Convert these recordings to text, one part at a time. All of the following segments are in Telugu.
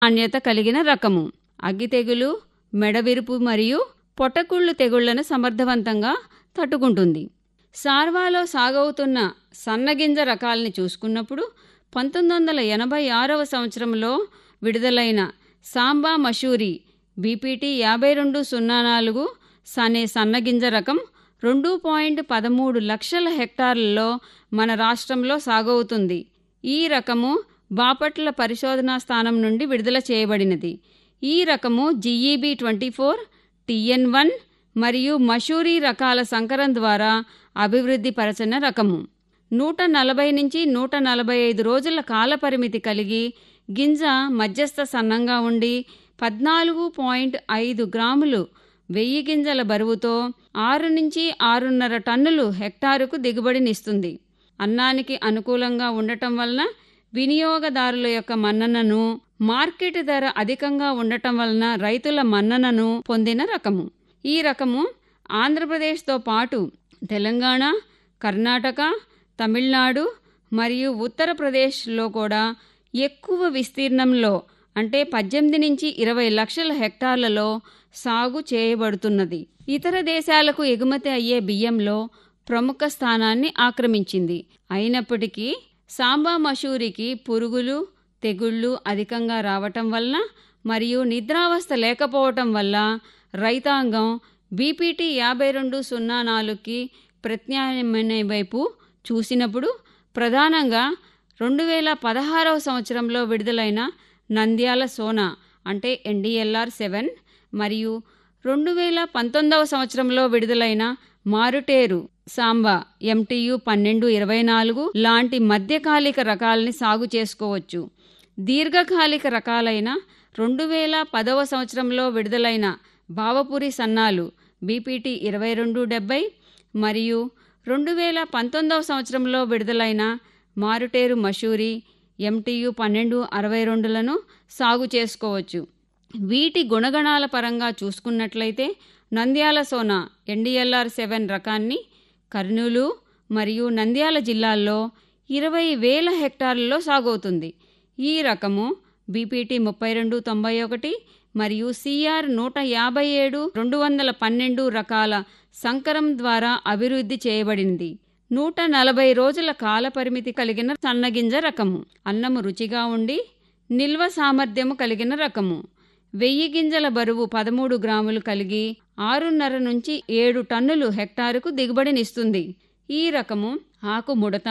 నాణ్యత కలిగిన రకము అగ్గి తెగులు మెడవిరుపు మరియు పొట్టకుళ్ళు తెగుళ్లను సమర్థవంతంగా తట్టుకుంటుంది సార్వాలో సాగవుతున్న సన్నగింజ రకాల్ని చూసుకున్నప్పుడు పంతొమ్మిది వందల ఎనభై ఆరవ సంవత్సరంలో విడుదలైన సాంబా మషూరి బీపీటీ యాభై రెండు సున్నా నాలుగు అనే సన్నగింజ రకం రెండు పాయింట్ పదమూడు లక్షల హెక్టార్లలో మన రాష్ట్రంలో సాగవుతుంది ఈ రకము బాపట్ల పరిశోధనా స్థానం నుండి విడుదల చేయబడినది ఈ రకము GEB twenty four TN one మరియు మషూరి రకాల సంకరం ద్వారా అభివృద్ధి పరచిన రకము నూట నలభై నుంచి నూట నలభై ఐదు రోజుల కాలపరిమితి కలిగి గింజ మధ్యస్థ సన్నంగా ఉండి పద్నాలుగు పాయింట్ ఐదు గ్రాములు వెయ్యి గింజల బరువుతో ఆరు నుంచి ఆరున్నర టన్నులు హెక్టారుకు దిగుబడినిస్తుంది అన్నానికి అనుకూలంగా ఉండటం వలన వినియోగదారుల యొక్క మన్ననను మార్కెట్ ధర అధికంగా ఉండటం వలన రైతుల మన్ననను పొందిన రకము ఈ రకము ఆంధ్రప్రదేశ్తో పాటు తెలంగాణ కర్ణాటక తమిళనాడు మరియు ఉత్తరప్రదేశ్లో కూడా ఎక్కువ విస్తీర్ణంలో అంటే పద్దెనిమిది నుంచి ఇరవై లక్షల హెక్టార్లలో సాగు చేయబడుతున్నది ఇతర దేశాలకు ఎగుమతి అయ్యే బియ్యంలో ప్రముఖ స్థానాన్ని ఆక్రమించింది అయినప్పటికీ సాంబా మషూరికి పురుగులు తెగుళ్ళు అధికంగా రావటం వలన మరియు నిద్రావస్థ లేకపోవటం వల్ల రైతాంగం బీపీటీ యాభై రెండు సున్నా నాలుగుకి ప్రత్యామ్నాయ వైపు చూసినప్పుడు ప్రధానంగా రెండు వేల పదహారవ సంవత్సరంలో విడుదలైన నంద్యాల సోనా అంటే ఎన్డీఎల్ఆర్ సెవెన్ మరియు రెండు వేల పంతొమ్మిదవ సంవత్సరంలో విడుదలైన మారుటేరు సాంబా ఎంటీయు పన్నెండు ఇరవై నాలుగు లాంటి మధ్యకాలిక రకాలని సాగు చేసుకోవచ్చు దీర్ఘకాలిక రకాలైన రెండు వేల పదవ సంవత్సరంలో విడుదలైన బావపురి సన్నాలు బీపీటీ ఇరవై రెండు డెబ్బై మరియు రెండు వేల పంతొమ్మిదవ సంవత్సరంలో విడుదలైన మారుటేరు మషూరి ఎంటీయు పన్నెండు అరవై రెండులను సాగు చేసుకోవచ్చు వీటి గుణగణాల పరంగా చూసుకున్నట్లయితే నంద్యాల సోనా ఎన్డీఎల్ఆర్ సెవెన్ రకాన్ని కర్నూలు మరియు నంద్యాల జిల్లాల్లో ఇరవై వేల హెక్టార్లలో సాగవుతుంది ఈ రకము బీపీటీ ముప్పై రెండు తొంభై ఒకటి మరియు సిఆర్ నూట యాభై ఏడు రెండు వందల పన్నెండు రకాల సంకరం ద్వారా అభివృద్ధి చేయబడింది నూట నలభై రోజుల కాలపరిమితి కలిగిన సన్నగింజ రకము అన్నము రుచిగా ఉండి నిల్వ సామర్థ్యము కలిగిన రకము వెయ్యి గింజల బరువు పదమూడు గ్రాములు కలిగి ఆరున్నర నుంచి ఏడు టన్నులు హెక్టారుకు దిగుబడినిస్తుంది ఈ రకము ఆకు ముడత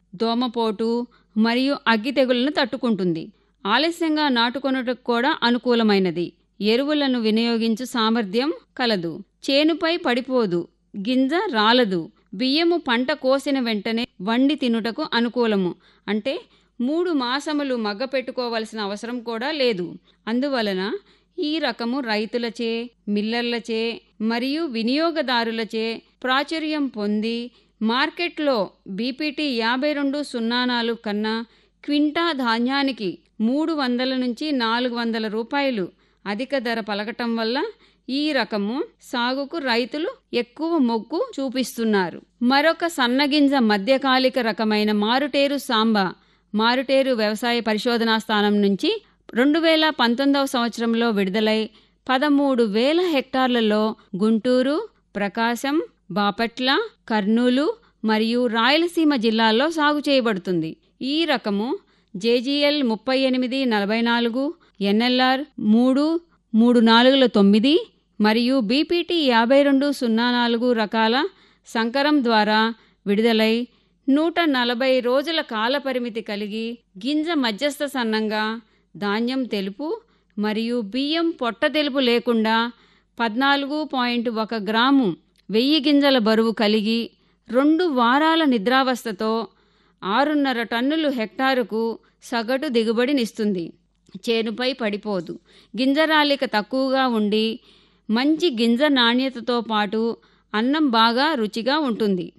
దోమపోటు మరియు అగ్గి తెగులను తట్టుకుంటుంది ఆలస్యంగా నాటుకొనుటకు కూడా అనుకూలమైనది ఎరువులను వినియోగించు సామర్థ్యం కలదు చేనుపై పడిపోదు గింజ రాలదు బియ్యము పంట కోసిన వెంటనే వండి తినుటకు అనుకూలము అంటే మూడు మాసములు మగ్గ పెట్టుకోవలసిన అవసరం కూడా లేదు అందువలన ఈ రకము రైతులచే మిల్లర్లచే మరియు వినియోగదారులచే ప్రాచుర్యం పొంది మార్కెట్లో బీపీటీ యాభై రెండు సున్నా నాలుగు కన్నా క్వింటా ధాన్యానికి మూడు వందల నుంచి నాలుగు వందల రూపాయలు అధిక ధర పలకటం వల్ల ఈ రకము సాగుకు రైతులు ఎక్కువ మొగ్గు చూపిస్తున్నారు మరొక సన్నగింజ మధ్యకాలిక రకమైన మారుటేరు సాంబా మారుటేరు వ్యవసాయ పరిశోధనా స్థానం నుంచి రెండు వేల పంతొమ్మిదవ సంవత్సరంలో విడుదలై పదమూడు వేల హెక్టార్లలో గుంటూరు ప్రకాశం బాపట్ల కర్నూలు మరియు రాయలసీమ జిల్లాల్లో సాగు చేయబడుతుంది ఈ రకము జేజీఎల్ ముప్పై ఎనిమిది నలభై నాలుగు ఎన్ఎల్ఆర్ మూడు మూడు నాలుగుల తొమ్మిది మరియు బీపీటీ యాభై రెండు సున్నా నాలుగు రకాల సంకరం ద్వారా విడుదలై నూట నలభై రోజుల కాలపరిమితి కలిగి గింజ మధ్యస్థ సన్నంగా ధాన్యం తెలుపు మరియు బియ్యం పొట్ట తెలుపు లేకుండా పద్నాలుగు పాయింట్ ఒక గ్రాము వెయ్యి గింజల బరువు కలిగి రెండు వారాల నిద్రావస్థతో ఆరున్నర టన్నులు హెక్టారుకు సగటు దిగుబడినిస్తుంది చేనుపై పడిపోదు గింజరాలిక తక్కువగా ఉండి మంచి గింజ నాణ్యతతో పాటు అన్నం బాగా రుచిగా ఉంటుంది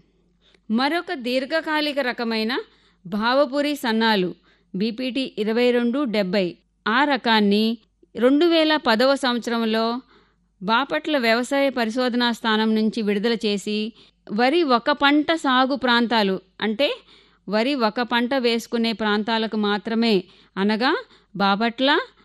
మరొక దీర్ఘకాలిక రకమైన భావపురి సన్నాలు బీపీటీ ఇరవై రెండు డెబ్బై ఆ రకాన్ని రెండు వేల పదవ సంవత్సరంలో బాపట్ల వ్యవసాయ పరిశోధనా స్థానం నుంచి విడుదల చేసి వరి ఒక పంట సాగు ప్రాంతాలు అంటే వరి ఒక పంట వేసుకునే ప్రాంతాలకు మాత్రమే అనగా బాపట్ల